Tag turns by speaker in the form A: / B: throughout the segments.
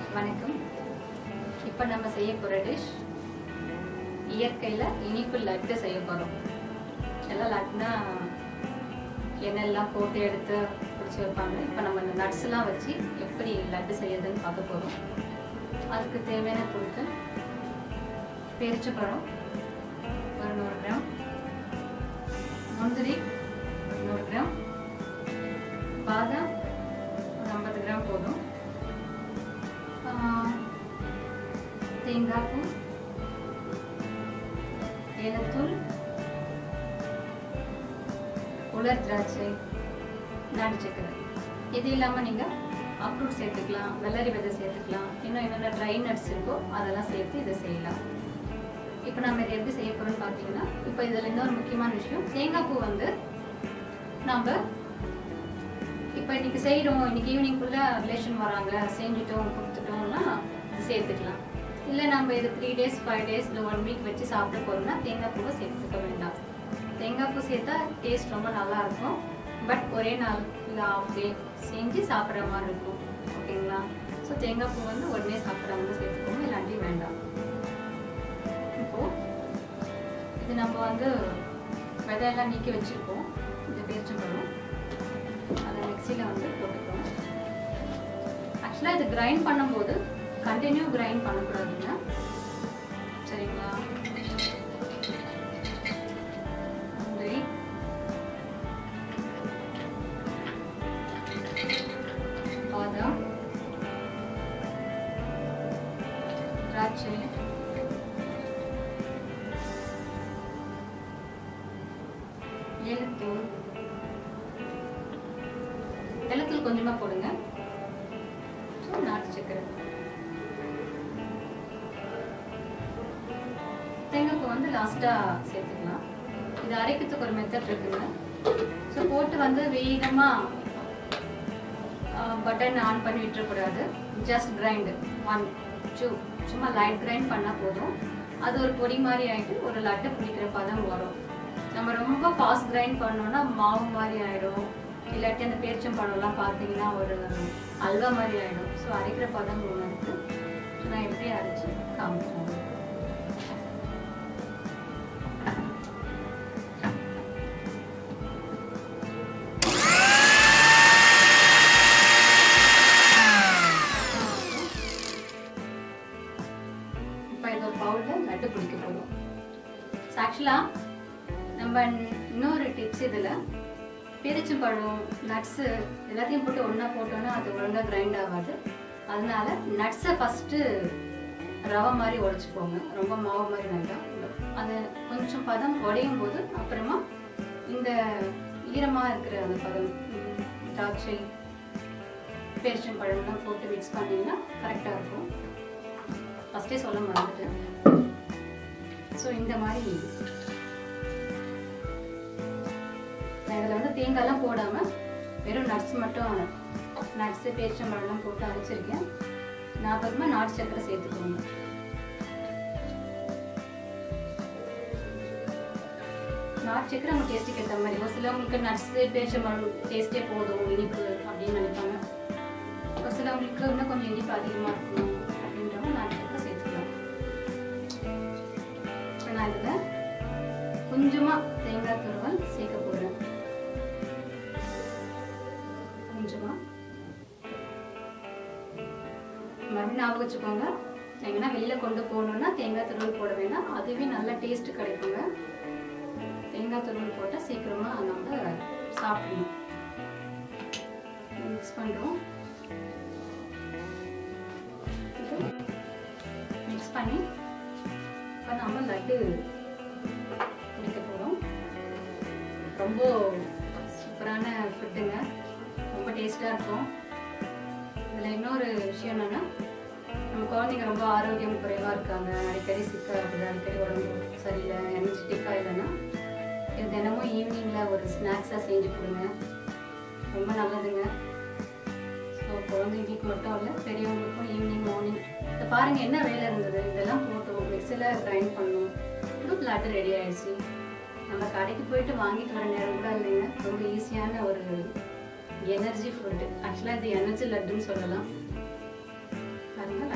A: வணக்கம் இப்போ நம்ம செய்ய போகிற டிஷ் இயற்கையில் இனிப்பு லட்டு செய்ய போகிறோம் எல்லாம் லட்டுனா எண்ணெய்லாம் போட்டு எடுத்து பிடிச்சி வைப்பாங்க இப்போ நம்ம இந்த நட்ஸ்லாம் வச்சு எப்படி லட்டு செய்யறதுன்னு பார்க்க போகிறோம் அதுக்கு தேவையான பொருட்கள் பேரிச்சப்பழம் ஒரு நூறு கிராம் முந்திரி ஒரு நூறு கிராம் பாதாம் ஒரு ஐம்பது கிராம் போதும் ஆஹ், தேங்காய் பூ ஏலத்தூள் உலர் திராட்சை நாட்டு சக்கரை இது இல்லாமல் நீங்கள் அப்ரூட் சேர்த்துக்கலாம் வெள்ளரி விதை சேர்த்துக்கலாம் இன்னும் என்னென்ன ட்ரை நட்ஸ் இருக்கோ அதெல்லாம் சேர்த்து இதை செய்யலாம் இப்போ நம்ம இதை எப்படி செய்ய போகிறோம்னு பார்த்தீங்கன்னா இப்போ இதில் இன்னொரு முக்கியமான விஷயம் தேங்காய் பூ வந்து நம்ம இப்போ இன்னைக்கு செய்கிறோம் இன்னைக்கு ஈவினிங்குள்ளே ரிலேஷன் வராங்க செஞ்சுட்டோம் கொடுத்துட்டோம்னா இது சேர்த்துக்கலாம் இல்லை நம்ம இது த்ரீ டேஸ் ஃபைவ் டேஸ் இல்லை ஒன் வீக் வச்சு சாப்பிட போகிறோம்னா தேங்காய் பூவை சேர்த்துக்க வேண்டாம் தேங்காய் பூ சேர்த்தா டேஸ்ட் ரொம்ப நல்லா இருக்கும் பட் ஒரே நாள் இல்லை ஆஃப் டே செஞ்சு சாப்பிட்ற மாதிரி இருக்கும் ஓகேங்களா ஸோ தேங்காய் பூ வந்து உடனே சாப்பிட்றவங்க சேர்த்துக்கோங்க இல்லாட்டி வேண்டாம் இப்போ இது நம்ம வந்து விதையெல்லாம் நீக்கி வச்சுருக்கோம் இந்த பேரிச்சம்பழம் அதை மிக்சியில் வந்து போட்டுக்கிறோம் ஆக்சுவலாக இது கிரைண்ட் பண்ணும்போது கண்டினியூ கிரைண்ட் பண்ணக்கூடாதுங்க சரிங்களா முந்திரி பாதாம் திராட்சை ஏலத்தூள் ஏலத்தூள் கொஞ்சமா போடுங்க ஸோ நாட்டு சக்கரை தேங்காய் பூ வந்து லாஸ்ட்டாக சேர்த்துக்கலாம் இது அரைக்கிறதுக்கு ஒரு மெத்தட் இருக்குங்க ஸோ போட்டு வந்து வேகமாக பட்டன் ஆன் பண்ணி விட்டுறக்கூடாது ஜஸ்ட் கிரைண்டு ஒன் டூ சும்மா லைட் கிரைண்ட் பண்ணால் போதும் அது ஒரு பொடி மாதிரி ஆகிட்டு ஒரு லட்டு பிடிக்கிற பதம் வரும் நம்ம ரொம்ப ஃபாஸ்ட் கிரைண்ட் பண்ணோம்னா மாவு மாதிரி ஆகிடும் இல்லாட்டி அந்த பேரிச்சம்பழம்லாம் பார்த்தீங்கன்னா ஒரு அல்வா மாதிரி ஆகிடும் ஸோ அரைக்கிற பதம் ஒன்று இருக்குது நான் எப்படி அரைச்சி காமிக்கிறேன் இப்போ இது ஒரு பவுலில் லட்டு பிடிக்க போதும் ஆக்சுவலாக நம்ம இன்னொரு டிப்ஸ் இதில் பேரிச்சம்பழம் நட்ஸு எல்லாத்தையும் போட்டு ஒன்றா போட்டோன்னா அது ஒழுங்காக கிரைண்ட் ஆகாது அதனால நட்ஸை ஃபஸ்ட்டு ரவை மாதிரி உடச்சிக்கோங்க ரொம்ப மாவு மாதிரி வேண்டாம் அது கொஞ்சம் பதம் உடையும் போது அப்புறமா இந்த ஈரமாக இருக்கிற அந்த பதம் ம், திராட்சை பேரிச்சம்பழம்லாம் போட்டு மிக்ஸ் பண்ணிங்கன்னா கரெக்டாக இருக்கும் ஃபஸ்ட்டே சொல்ல மறந்துட்டேன் ஸோ இந்த மாதிரி நான் இதில் வந்து தேங்காய்லாம் போடாமல் வெறும் நட்ஸ் மட்டும் நட்ஸு பேரிச்சம்பழம்லாம் போட்டு அரைச்சிருக்கேன் நான் அப்புறமா நாட்டு சக்கரை சேர்த்துக்கோங்க நாட்டு சக்கரை அவங்க டேஸ்ட்டுக்கு ஏற்ற மாதிரி ஒரு சிலவங்களுக்கு நட்ஸு பேரிச்சம்பழம் டேஸ்ட்டே போதும் இனிப்பு அப்படின்னு நினைப்பாங்க ஒரு சிலவங்களுக்கு இன்னும் கொஞ்சம் இனிப்பு அதிகமாக இருக்கணும் அப்படின்றவங்க நாட்டு சக்கரை சேர்த்துக்கலாம் இப்போ நான் இதில் கொஞ்சமாக தேங்காய் துருவல் சேர்க்க போகிறேன் கொஞ்சமாக மறுபடியும் ஞாபகம் வச்சுக்கோங்க எங்கன்னா வெளியில் கொண்டு போகணுன்னா தேங்காய் துருவல் போட வேண்டாம் அதுவே நல்ல டேஸ்ட் கிடைக்குங்க தேங்காய் துருவல் போட்டால் சீக்கிரமாக நம்ம சாப்பிடணும் மிக்ஸ் பண்ணுறோம் மிக்ஸ் பண்ணி இப்போ நம்ம லட்டு பிடிக்க போகிறோம் ரொம்ப சூப்பரான ஃபுட்டுங்க ரொம்ப டேஸ்ட்டாக இருக்கும் இதில் இன்னொரு விஷயம் என்னென்னா நம்ம குழந்தைங்க ரொம்ப ஆரோக்கியம் குறைவாக இருக்காங்க அடிக்கடி சிக்காக இருக்குது அடிக்கடி உடம்பு சரியில்லை எனர்ஜெட்டிக்காக இல்லைன்னா இது தினமும் ஈவினிங்கில் ஒரு ஸ்நாக்ஸாக செஞ்சு கொடுங்க ரொம்ப நல்லதுங்க ஸோ குழந்தைங்களுக்கு மட்டும் இல்லை பெரியவங்களுக்கும் ஈவினிங் மார்னிங் இதை பாருங்கள் என்ன வேலை இருந்தது இதெல்லாம் போட்டோம் மிக்சியில் கிரைண்ட் பண்ணோம் இன்னும் லட்டு ரெடி ஆயிடுச்சு நம்ம கடைக்கு போயிட்டு வாங்கிட்டு வர நேரம் கூட இல்லைங்க ரொம்ப ஈஸியான ஒரு எனர்ஜி ஃபுட்டு ஆக்சுவலாக இது எனர்ஜி லட்டுன்னு சொல்லலாம் பாருங்க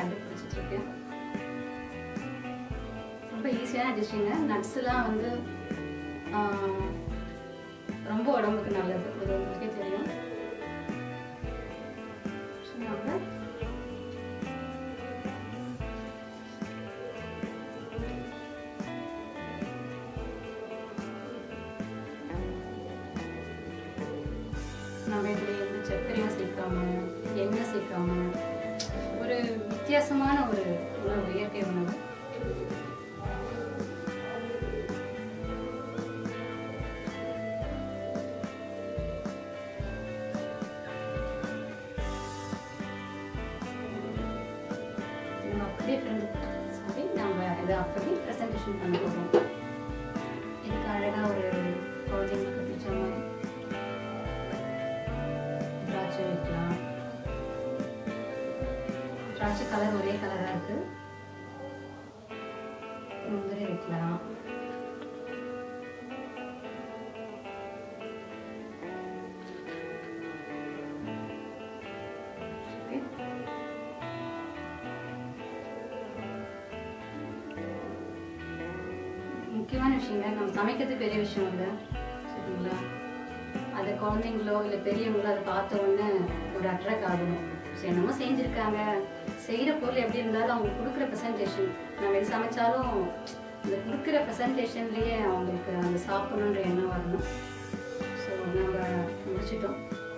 A: ரொம்ப ஈஸியான டிஷ்ஷுங்க நட்ஸ்லாம் வந்து ஆஹ், ரொம்ப உடம்புக்கு நல்லது அது உங்களுக்கே தெரியும் ஸோ நம்ம நம்ம இதில் எந்த சர்க்கரையும் சேர்க்காம எண்ணெய் சேர்க்காம ஒரு வித்தியாசமான ஒரு உணவு இயற்கை உணவு நம்ம அப்படியே சாரி நம்ம இதை அப்படியே ப்ரெசன்டேஷன் பண்ண போகிறோம் இதுக்கு அழகாக ஒரு குழந்தைங்களுக்கு பிடிச்ச மாதிரி திராட்சை வைக்கலாம் திராட்சை கலர் ஒரே கலராக இருக்கு முந்திரி வைக்கலாம் Okay. முக்கியமான விஷயங்க நம்ம சமைக்கிறது பெரிய விஷயம் இல்லை சரிங்களா அது குழந்தைங்களோ இல்லை பெரியவங்களோ அதை பார்த்த உடனே ஒரு அட்ராக்ட் ஆகணும் சரி என்னமோ செஞ்சுருக்காங்க செய்கிற பொருள் எப்படி இருந்தாலும் அவங்களுக்கு கொடுக்குற ப்ரெசன்டேஷன் நம்ம எது சமைச்சாலும் இந்த கொடுக்குற ப்ரெசன்டேஷன்லேயே அவங்களுக்கு அந்த சாப்பிடணுன்ற எண்ணம் வரணும் ஸோ நம்ம முடிச்சிட்டோம்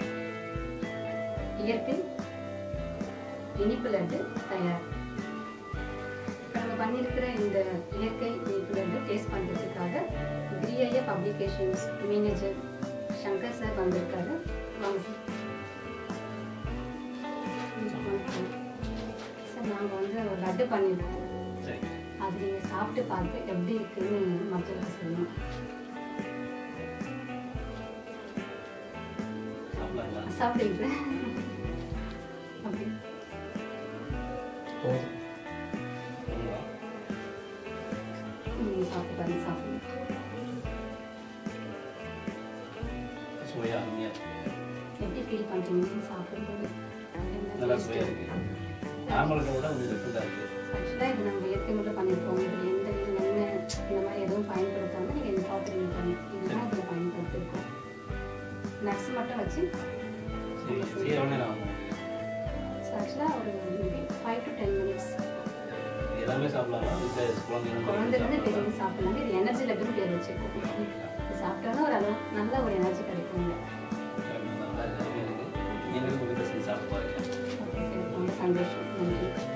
A: இயற்கை இனிப்பு லட்டு தயார் இப்போ நம்ம பண்ணியிருக்கிற இந்த இயற்கை இனிப்பு லட்டு டேஸ்ட் பண்ணுறதுக்காக கிரியைய பப்ளிகேஷன்ஸ் மேனேஜர் சங்கர் சார் வந்திருக்காரு வாங்க சார் சார் நாங்கள் வந்து ஒரு லட்டு பண்ணியிருக்கோம்
B: சரி
A: அது நீங்கள் சாப்பிட்டு பார்த்து எப்படி இருக்குன்னு மக்களுக்கு சொல்லணும்
B: சாப்பிடலாங்களா
A: சாப்பிடுங்க அப்படி
B: போதும்
A: நீங்கள் சாப்பிட்டு பாருங்க சாப்பிடுங்க
B: சுவையாக அருமையாக
A: எப்படி ஃபீல் பண்ணுறீங்க சாப்பிடும்போது
B: நல்லா சுவையாக இருக்கு நார்மலுக்கு விட கொஞ்சம் டிஃப்ரெண்டாக இருக்குது
A: ஆக்சுவலாக இது நம்ம இயற்கை முறையில் பண்ணியிருக்கோம் இதில் எந்த இது எண்ணெய் இந்த மாதிரி எதுவும் பயன்படுத்தாமல் நீங்கள் இந்த சாப்பிட்றீங்க பாருங்க இதுதான் இதில் பயன்படுத்தியிருக்கோம் நட்ஸ் மட்டும் வச்சு
B: சரி சரி எவ்வளோ நேரம் ஆகும்
A: ஸோ ஆக்சுவலாக ஒரு maybe five to ten minutes
B: இது எல்லாமே சாப்பிடலாமா வீட்டில் குழந்தைங்க
A: குழந்தைலேருந்து பெரியவங்க சாப்பிடலாம் இது எனர்ஜி லெவலும் பேர் வச்சுருக்கோம் இது சாப்பிட்டோன்னா ஒரு அளவு நல்ல ஒரு எனர்ஜி கிடைக்குங்க
B: நல்லா அருமையாக இருக்குது நீங்களும் கொஞ்சம் செஞ்சு சாப்பிட்டு பாருங்க
A: ஓகே சார் ரொம்ப சந்தோஷம் நன்றி